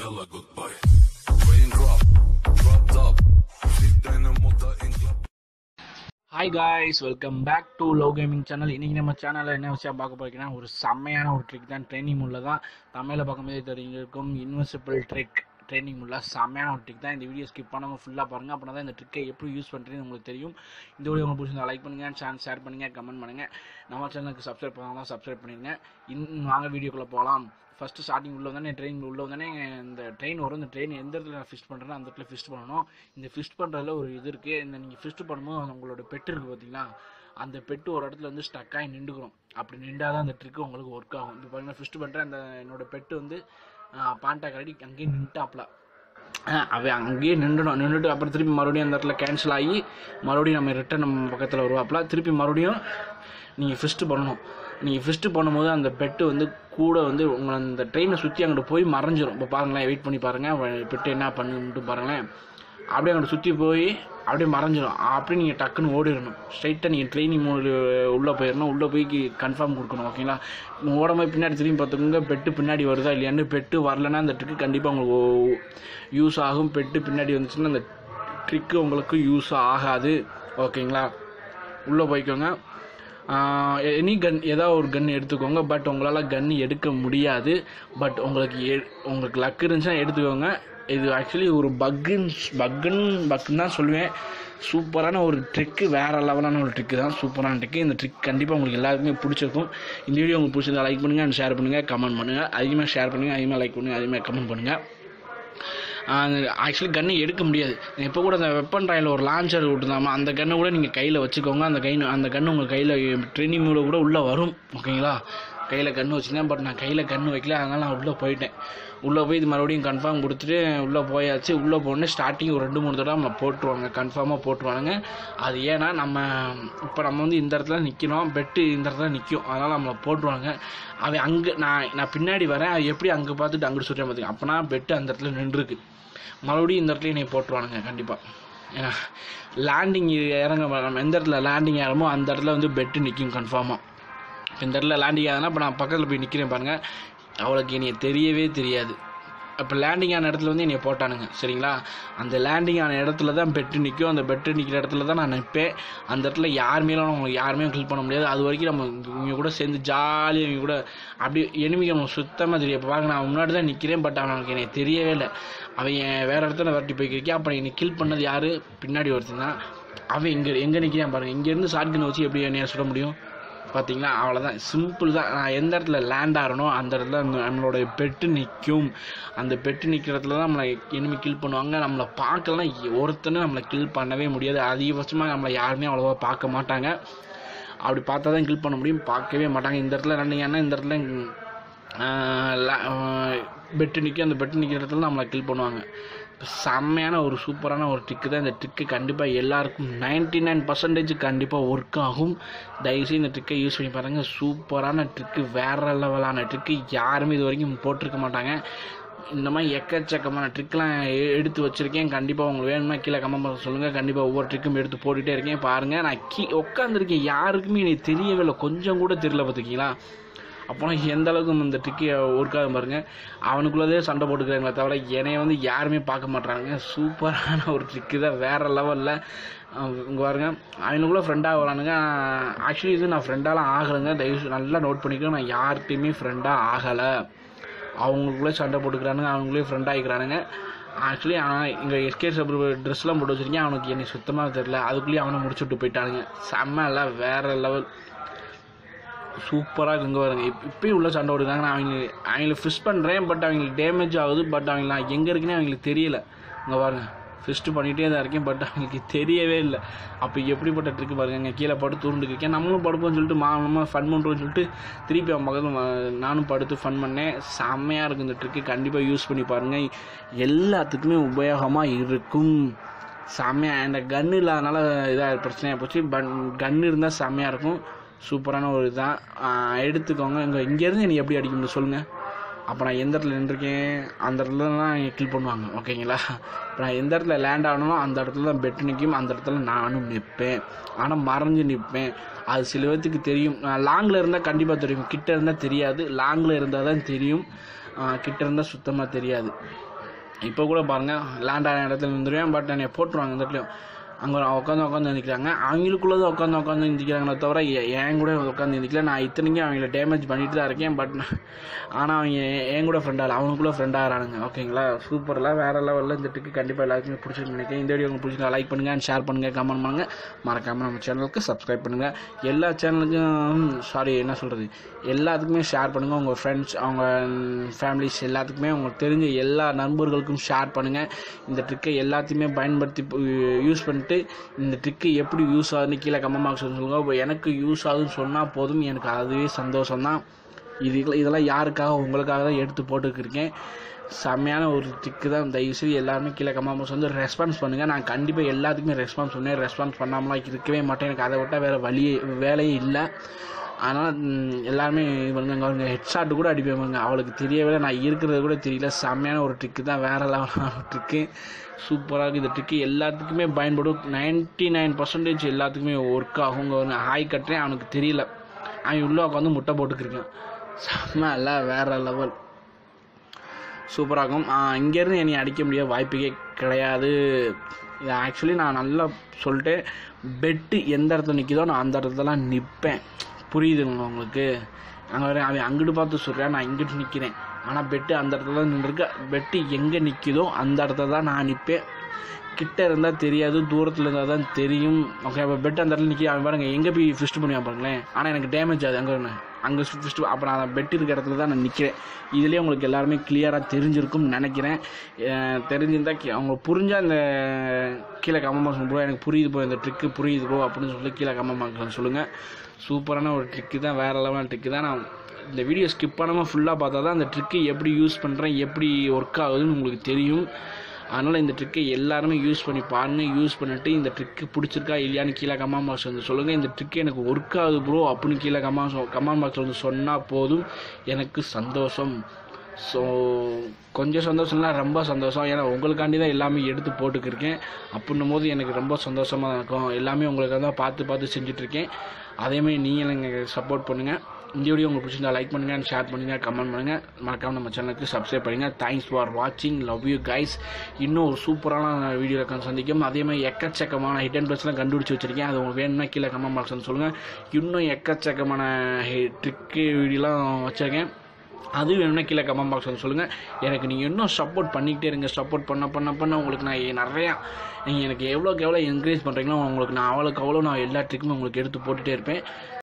يلا جود باي Rain drop, drop top Flieg deine Mutter in Klapp hi guys welcome back to love gaming channel இன்றைக்கி நம்ம சேனலில் என்ன விஷயம் பார்க்க போறீங்கன்னா ஒரு செம்மையான ஒரு ட்ரிக் தான் ட்ரைனிங் உள்ள தான் தமிழில் பார்க்கும்போதே தெரிஞ்சிருக்கும் இன்வெசிபிள் ட்ரிக் ட்ரைனிங் உள்ள செம்மையான ஒரு ட்ரிக் தான் இந்த வீடியோ ஸ்கிப் பண்ணாமல் ஃபுல்லாக பாருங்கள் அப்படின்னா தான் இந்த ட்ரிக்கை எப்படி யூஸ் பண்ணுறதுன்னு உங்களுக்கு தெரியும் இந்த வீடியோ உங்களுக்கு பிடிச்சிருந்தா லைக் பண்ணுங்கள் சேனல் ஷேர் பண்ணுங்கள் கமெண்ட் பண்ணுங்கள் நம்ம சேனலுக்கு சப்ஸ்கிரைப் பண்ணாலும் சப்ஸ்கிரைப் பண்ணிடுங்க இன்னும் வாங்க வீடியோக்குள்ளே போகலாம் ஃபஸ்ட்டு ஸ்டார்டிங் உள்ள வந்தானே ட்ரெயின் உள்ள வந்தானே இந்த ட்ரெயின் வரும் இந்த ட்ரெயின் எந்த இடத்துல நான் ஃபிஸ்ட் பண்ணுறேனோ அந்த இடத்துல ஃபிஸ்ட் பண்ணணும் இந்த ஃபிஸ்ட் பண்ணுறதுல ஒரு இது இருக்குது இந்த நீங்கள் ஃபிஸ்ட் பண்ணும்போது அது உங்களோட பெட்டு இருக்குது பார்த்தீங்களா அந்த பெட்டு ஒரு இடத்துல வந்து ஸ்டக்காகி நின்றுக்கிறோம் அப்படி நின்றால் தான் அந்த ட்ரிக்கு உங்களுக்கு ஒர்க் ஆகும் இப்போ பாருங்கள் ஃபிஸ்ட் பண்ணுறேன் அந்த என்னோட பெட்டு வந்து பாண்டா கரடி அங்கேயே நின்ட்டாப்ல அவன் அங்கேயே நின்றுடும் நின்றுட்டு அப்புறம் திருப்பி மறுபடியும் அந்த இடத்துல கேன்சல் ஆகி மறுபடியும் நம்ம ரிட்டன் நம்ம பக்கத்தில் வருவாப்புல திருப்பி மறுபடியும் நீங்கள் ஃபிஸ்ட்டு பண்ணணும் நீங்கள் ஃபிஸ்ட்டு பண்ணும்போது அந்த பெட்டு வந்து கூட வந்து உங்களை அந்த ட்ரெயினை சுற்றி அங்கிட்டு போய் மறைஞ்சிரும் இப்போ பாருங்களேன் வெயிட் பண்ணி பாருங்கள் பெட்டு என்ன பண்ணுன்ட்டு பாருங்களேன் அப்படியே அங்கிட்டு சுற்றி போய் அப்படியே மறைஞ்சிரும் அப்படியே நீங்கள் டக்குன்னு ஓடிடணும் ஸ்ட்ரைட்டாக நீங்கள் ட்ரைனிங் மோடு உள்ளே போயிடணும் உள்ளே போய் கன்ஃபார்ம் கொடுக்கணும் ஓகேங்களா ஓடாமல் பின்னாடி திரும்பி பார்த்துக்கோங்க பெட்டு பின்னாடி வருதா இல்லையான்னு பெட்டு வரலன்னா அந்த ட்ரிக்கு கண்டிப்பாக உங்களுக்கு யூஸ் ஆகும் பெட்டு பின்னாடி வந்துச்சுன்னா அந்த ட்ரிக்கு உங்களுக்கு யூஸ் ஆகாது ஓகேங்களா உள்ளே போய்க்கோங்க எனி கன் ஏதாவது ஒரு கன் எடுத்துக்கோங்க பட் உங்களால் கன் எடுக்க முடியாது பட் உங்களுக்கு எ உங்களுக்கு லக் இருந்துச்சுன்னா எடுத்துக்கோங்க இது ஆக்சுவலி ஒரு பக்குன்னு பக்குன்னு பக்குன்னு தான் சொல்லுவேன் சூப்பரான ஒரு ட்ரிக்கு வேறு லெவலான ஒரு ட்ரிக்கு தான் சூப்பரான ட்ரிக்கு இந்த ட்ரிக் கண்டிப்பாக உங்களுக்கு எல்லாருக்குமே பிடிச்சிருக்கும் இந்த வீடியோ உங்களுக்கு பிடிச்சிருந்தா லைக் பண்ணுங்கள் அண்ட் ஷேர் பண்ணுங்கள் கமெண்ட் பண்ணுங்கள் அதிகமாக ஷேர் பண்ணுங்கள் அதிகமாக லைக் பண்ணுங்கள் அதிகமாக கமெண்ட் பண்ணுங்கள் ஆக்சுவலி கன்னை எடுக்க முடியாது இப்போ கூட அந்த வெப்பன் ட்ராயில் ஒரு லான்ச்சர் விட்டுருந்தாமா அந்த கன்னை கூட நீங்கள் கையில் வச்சுக்கோங்க அந்த கை அந்த கன்று உங்கள் கையில் ட்ரெயினிங் மூலம் கூட உள்ளே வரும் ஓகேங்களா கையில் கன்று வச்சுருந்தேன் பட் நான் கையில் கன்று வைக்கல அதனால் நான் உள்ளே போயிட்டேன் உள்ளே போய் இது மறுபடியும் கன்ஃபார்ம் கொடுத்துட்டு உள்ளே போயாச்சு உள்ளே போனே ஸ்டார்டிங் ஒரு ரெண்டு மூணு தடவை நம்ம போட்டுருவாங்க கன்ஃபார்மாக போட்டுருவாங்க அது ஏன்னா நம்ம இப்போ நம்ம வந்து இந்த இடத்துல நிற்கிறோம் பெட்டு இந்த இடத்துல நிற்கும் அதனால் நம்மளை போட்டுருவாங்க அவன் அங்கே நான் நான் பின்னாடி வரேன் அது எப்படி அங்கே பார்த்துட்டு அங்கிட்டு சொல்கிறேன் பார்த்துங்க அப்போனா பெட்டு அந்த இடத்துல நின்றுருக்கு மறுபடியும் இந்த இடத்துல என்னை போட்டுருவானுங்க கண்டிப்பாக ஏன்னா லேண்டிங் இறங்க நம்ம எந்த இடத்துல லேண்டிங் ஆகிறமோ அந்த இடத்துல வந்து பெட்டு நிற்கும் கன்ஃபார்மாக இந்த இடத்துல லேண்டிங் ஆகுதுன்னா இப்போ நான் பக்கத்தில் போய் நிற்கிறேன் பாருங்கள் அவளுக்கு என்னைய தெரியவே தெரியாது இப்போ லேண்டிங் ஆன இடத்துல வந்து என்னை போட்டானுங்க சரிங்களா அந்த லேண்டிங் ஆன இடத்துல தான் பெட்டு நிற்கும் அந்த பெட்டு நிற்கிற இடத்துல தான் நான் நிற்பேன் அந்த இடத்துல யாருமேலாம் நம்ம யாருமே கில் பண்ண முடியாது அது வரைக்கும் நம்ம இவங்க கூட சேர்ந்து ஜாலியாக இவங்க கூட அப்படி எனிமிக்கு நம்ம சுத்தமாக தெரியும் இப்போ பாருங்க நான் முன்னாடி தான் நிற்கிறேன் பட் அவனுக்கு எனக்கு தெரியவே இல்லை அவன் வேறு இடத்துல விரட்டி போய்க்கிருக்கேன் அப்புறம் என்னை கில் பண்ணது யார் பின்னாடி ஒருத்தன் தான் அவன் இங்கே எங்கே நிற்கிறான் பாருங்கள் இங்கேருந்து ஷார்ட் கன் வச்சு எப்படி என்னைய சுட முடியும் பார்த்தீங்களா அவ்வளோதான் சிம்பிள் தான் நான் எந்த இடத்துல லேண்ட் ஆகிறனோ அந்த இடத்துல அந்த நம்மளோட பெட்டு நிற்கும் அந்த பெட்டு நிற்கிற இடத்துல தான் நம்மளை எனிமி கில் பண்ணுவாங்க நம்மளை பார்க்கலாம் ஒருத்தனும் நம்மளை கில் பண்ணவே முடியாது அதிகபட்சமாக நம்மளை யாருமே அவ்வளோவா பார்க்க மாட்டாங்க அப்படி பார்த்தா தான் கில் பண்ண முடியும் பார்க்கவே மாட்டாங்க இந்த இடத்துல ரெண்டிங்கன்னா இந்த இடத்துல பெட்டு நிற்கும் அந்த பெட்டு நிற்கிற இடத்துல நம்மளை கில் பண்ணுவாங்க செம்மையான ஒரு சூப்பரான ஒரு ட்ரிக்கு தான் இந்த ட்ரிக்கு கண்டிப்பாக எல்லாருக்கும் நைன்டி நைன் பர்சன்டேஜ் கண்டிப்பாக ஒர்க் ஆகும் தயவுசெய்து இந்த ட்ரிக்கை யூஸ் பண்ணி பாருங்கள் சூப்பரான ட்ரிக்கு வேறு லெவலான ட்ரிக்கு யாருமே இது வரைக்கும் போட்டிருக்க மாட்டாங்க இந்த மாதிரி எக்கச்சக்கமான ட்ரிக்லாம் எடுத்து வச்சுருக்கேன் கண்டிப்பாக உங்களுக்கு வேணும்னா கீழே கமெண்ட் பண்ண சொல்லுங்கள் கண்டிப்பாக ஒவ்வொரு ட்ரிக்கும் எடுத்து போட்டுகிட்டே இருக்கேன் பாருங்கள் நான் கீ உட்காந்துருக்கேன் யாருக்குமே எனக்கு தெரியவே இல்லை கொஞ்சம் கூட தெரியல பார்த்துக்கிங்களா அப்போனா எந்த அளவுக்கு இந்த ட்ரிக்கு ஒர்க் ஆகும் பாருங்க அவனுக்குள்ளதே சண்டை போட்டுக்கிறாங்களே தவிர என்னைய வந்து யாருமே பார்க்க மாட்டாங்க சூப்பரான ஒரு ட்ரிக்கு தான் வேறு லெவலில் இங்கே பாருங்க அவனுக்குள்ளே ஃப்ரெண்டாக வரானுங்க ஆக்சுவலி இது நான் ஃப்ரெண்டாலாம் ஆகலைங்க தயவு நல்லா நோட் பண்ணிக்கோ நான் யார்கிட்டையுமே ஃப்ரெண்டாக ஆகலை அவங்களுக்குள்ளே சண்டை போட்டுக்கிறானுங்க அவங்களே ஃப்ரெண்ட் ஆகிக்கிறானுங்க ஆக்சுவலி அவன் இங்கே எஸ்கே சபர் ட்ரெஸ்லாம் போட்டு வச்சுருக்கேன் அவனுக்கு என்னை சுத்தமாக தெரில அதுக்குள்ளேயே அவனை முடிச்சு விட்டு போயிட்டானுங்க செம்ம இல்லை வேறு லெவல் சூப்பராக இங்கே வருங்க இப் இப்பயும் உள்ள சண்டை ஓடுறாங்க நான் அவங்க அவங்கள ஃபிஷ் பண்ணுறேன் பட் அவங்களுக்கு டேமேஜ் ஆகுது பட் அவங்க நான் எங்கே இருக்குன்னே அவங்களுக்கு தெரியல இங்கே பாருங்க ஃபிஸ்ட்டு பண்ணிகிட்டே தான் இருக்கேன் பட் அவங்களுக்கு தெரியவே இல்லை அப்போ எப்படிப்பட்ட ட்ரிக்கு பாருங்க இங்கே கீழே படுத்து துருண்டுருக்கேன் நம்மளும் படுப்போம்னு சொல்லிட்டு மா நம்ம ஃபன் பண்ணுறோம்னு சொல்லிட்டு திருப்பி அவன் பக்கத்தில் நானும் படுத்து ஃபன் பண்ணேன் செம்மையாக இருக்கும் இந்த ட்ரிக்கு கண்டிப்பாக யூஸ் பண்ணி பாருங்கள் எல்லாத்துக்குமே உபயோகமாக இருக்கும் செம்மையாக இந்த கன்று இல்லாதனால இதாக பிரச்சனையாக போச்சு பட் கன்று இருந்தால் செம்மையாக இருக்கும் சூப்பரான ஒரு இதான் எடுத்துக்கோங்க இங்கே இங்கேருந்து எனக்கு எப்படி அடிக்கணும்னு சொல்லுங்கள் அப்போ நான் எந்த இடத்துல நின்றுருக்கேன் அந்த இடத்துல தான் கில் பண்ணுவாங்க ஓகேங்களா இப்போ நான் எந்த இடத்துல லேண்ட் ஆகணுமோ அந்த இடத்துல தான் பெட் நிற்கும் அந்த இடத்துல நானும் நிற்பேன் ஆனால் மறைஞ்சு நிற்பேன் அது சில பேர்த்துக்கு தெரியும் லாங்கில் இருந்தால் கண்டிப்பாக தெரியும் கிட்ட இருந்தால் தெரியாது லாங்கில் இருந்தால் தான் தெரியும் கிட்ட இருந்தால் சுத்தமாக தெரியாது இப்போ கூட பாருங்கள் லேண்ட் ஆன இடத்துல இருந்துருவேன் பட் என்னை போட்டுருவாங்க இந்த இடத்துலையும் அங்கே உட்காந்து உட்காந்து நிற்கிறாங்க அவங்களுக்குள்ளே தான் உட்காந்து உட்காந்து நிற்கிறாங்களே தவிர எ- என் கூட உட்காந்து நிற்கல நான் இத்தனைக்கும் அவங்கள டேமேஜ் பண்ணிட்டு தான் இருக்கேன் பட் ஆனால் அவங்க என் கூட ஃப்ரெண்ட் ஆகல அவனுக்குள்ளே ஃப்ரெண்ட் ஆகிறானுங்க ஓகேங்களா சூப்பரில் வேறு லெவலில் இந்த ட்ரிக்கு கண்டிப்பாக எல்லாருக்குமே பிடிச்சிருக்கு நினைக்கிறேன் இந்த வீடியோ உங்களுக்கு பிடிச்சிருந்தா லைக் பண்ணுங்கள் ஷேர் பண்ணுங்கள் கமெண்ட் பண்ணுங்கள் மறக்காமல் நம்ம சேனலுக்கு சப்ஸ்கிரைப் பண்ணுங்கள் எல்லா சேனலுக்கும் சாரி என்ன சொல்கிறது எல்லாத்துக்குமே ஷேர் பண்ணுங்கள் உங்கள் ஃப்ரெண்ட்ஸ் அவங்க ஃபேமிலிஸ் எல்லாத்துக்குமே உங்களுக்கு தெரிஞ்ச எல்லா நண்பர்களுக்கும் ஷேர் பண்ணுங்கள் இந்த ட்ரிக்கை எல்லாத்தையுமே பயன்படுத்தி யூஸ் பண்ணிட்டு இந்த ட்ரிக்கு எப்படி யூஸ் ஆகுதுன்னு கீழே கமெண்ட் சொல்லுங்கள் இப்போ எனக்கு யூஸ் ஆகுதுன்னு சொன்னால் போதும் எனக்கு அதுவே சந்தோஷம் தான் இது இதெல்லாம் யாருக்காக உங்களுக்காக தான் எடுத்து போட்டுக்கிருக்கேன் செம்மையான ஒரு ட்ரிக்கு தான் தயவுசெய்து எல்லாருமே கீழே கமெண்ட் வந்து ரெஸ்பான்ஸ் பண்ணுங்கள் நான் கண்டிப்பாக எல்லாத்துக்குமே ரெஸ்பான்ஸ் பண்ணேன் ரெஸ்பான்ஸ் பண்ணாமலாம் இருக்கவே மாட்டேன் எனக்கு அதை விட்டால் வேறு வழியே வேலையே இல்லை அதனால் ம், எல்லாருமே இது பண்ணுங்க அவங்க ஹெட்ஷாட் கூட அடிப்பேன் பாருங்க அவளுக்கு தெரியவே இல்லை நான் இருக்கிறது கூட தெரியல செம்மையான ஒரு ட்ரிக்கு தான் வேறு லெவலான ஒரு ட்ரிக்கு சூப்பராக இருக்குது இந்த ட்ரிக்கு எல்லாத்துக்குமே பயன்படும் நைன்ட்டி நைன் பர்சன்டேஜ் எல்லாத்துக்குமே ஒர்க் ஆகும் உங்க ஹாய் கட்டுறேன் அவனுக்கு தெரியல அவன் உள்ளே உட்காந்து முட்டை போட்டுக்கிருக்கான் செம்ம இல்லை வேறு லெவல் சூப்பராகும் இங்கேருந்து என்னை அடிக்க முடியாத வாய்ப்புக்கே கிடையாது இது ஆக்சுவலி நான் நல்லா சொல்லிட்டு பெட்டு எந்த இடத்துல நிற்கிதோ நான் அந்த இடத்துல நிற்பேன் புரியுதுங்களா உங்களுக்கு அங்கே வர அவன் அங்கிட்டு பார்த்து சொல்கிறேன் நான் இங்கிட்டு நிற்கிறேன் ஆனால் பெட்டு அந்த இடத்துல தான் நின்றுருக்கு பெட்டு எங்கே நிற்கிதோ அந்த இடத்துல தான் நான் நிற்பேன் கிட்ட இருந்தால் தெரியாது தூரத்தில் இருந்தால் தான் தெரியும் ஓகே அப்போ பெட் அந்த இடத்துல நிற்கி அவன் பாருங்க எங்கே போய் ஃபிஸ்ட் பண்ணுவான் பாருங்களேன் ஆனால் எனக்கு டேமேஜ் ஆகுது அங்கே ஒன்று அங்கே ஃபிஸ்ட் அப்போ நான் பெட் இருக்க இடத்துல தான் நான் நிற்கிறேன் இதுலேயே உங்களுக்கு எல்லாருமே கிளியராக தெரிஞ்சிருக்கும்னு நினைக்கிறேன் அஹ் தெரிஞ்சிருந்தா கீ- அவங்க புரிஞ்சால் இந்த கீழே கமெண்ட் ப்ரோ எனக்கு புரியுது ப்ரோ இந்த ட்ரிக்கு புரியுது ப்ரோ அப்படின்னு சொல்லி கீழே கமெண்ட் சொல்லுங்கள் சூப்பரான ஒரு ட்ரிக்கு தான் வேறு லெவலான ட்ரிக்கு தான் நான் இந்த வீடியோ ஸ்கிப் பண்ணாமல் ஃபுல்லாக பார்த்தா தான் அந்த ட்ரிக்கு எப்படி யூஸ் பண்ணுறேன் எப்படி ஒர்க் ஆகுதுன்னு உங்களுக்கு தெரியும் அதனால் இந்த ட்ரிக்கை எல்லாருமே யூஸ் பண்ணி பாருங்க யூஸ் பண்ணிட்டு இந்த ட்ரிக்கு பிடிச்சிருக்கா இல்லையான்னு கீழே கமெண்ட் பாக்ஸ் வந்து சொல்லுங்கள் இந்த ட்ரிக்கு எனக்கு ஒர்க் ஆகுது ப்ரோ அப்படின்னு கீழே கமெண்ட் கமெண்ட் பாக்ஸ் வந்து சொன்னால் போதும் எனக்கு சந்தோஷம் ஸோ கொஞ்சம் சந்தோஷம்னா ரொம்ப சந்தோஷம் ஏன்னா உங்களுக்காண்டி தான் எல்லாமே எடுத்து போட்டுக்கிருக்கேன் அப்படின்னும் போது எனக்கு ரொம்ப சந்தோஷமாக இருக்கும் எல்லாமே உங்களுக்கு தான் பார்த்து பார்த்து செஞ்சுட்ருக்கேன் அதேமாதிரி நீங்கள் எனக்கு சப்போர்ட் பண்ணுங்கள் இந்த வீடியோ உங்களுக்கு பிடிச்சிருந்தா லைக் பண்ணுங்கள் ஷேர் பண்ணுங்கள் கமெண்ட் பண்ணுங்கள் மறக்காம நம்ம சேனலுக்கு சப்ஸ்கிரைப் பண்ணுங்கள் தேங்க்ஸ் ஃபார் வாட்சிங் லவ் யூ கைஸ் இன்னும் ஒரு சூப்பரான வீடியோவில் சந்திக்கும் அதே மாதிரி எக்கச்சக்கமான ஹிட் அண்ட் ப்ளஸ்லாம் கண்டுபிடிச்சி வச்சிருக்கேன் அது உங்களுக்கு வேணும்னா கீழே கமெண்ட் பாக்ஸ் சொல்லுங்கள் இன்னும் எக்கச்சக்கமான ட்ரிக்கு வீடியோலாம் வச்சுருக்கேன் அது வேணும்னா கீழே கமெண்ட் பாக்ஸ் வந்து சொல்லுங்கள் எனக்கு நீங்கள் இன்னும் சப்போர்ட் பண்ணிக்கிட்டே இருங்க சப்போர்ட் பண்ண பண்ண பண்ண உங்களுக்கு நான் நிறையா நீங்கள் எனக்கு எவ்வளோக்கு எவ்வளோ என்கரேஜ் பண்ணுறீங்களோ உங்களுக்கு நான் அவ்வளோக்கு அவ்வளோ நான் எல்லா ட்ரிக்குமே உங்களுக்கு எடுத்து போட்டுகிட்டே இருப்பேன்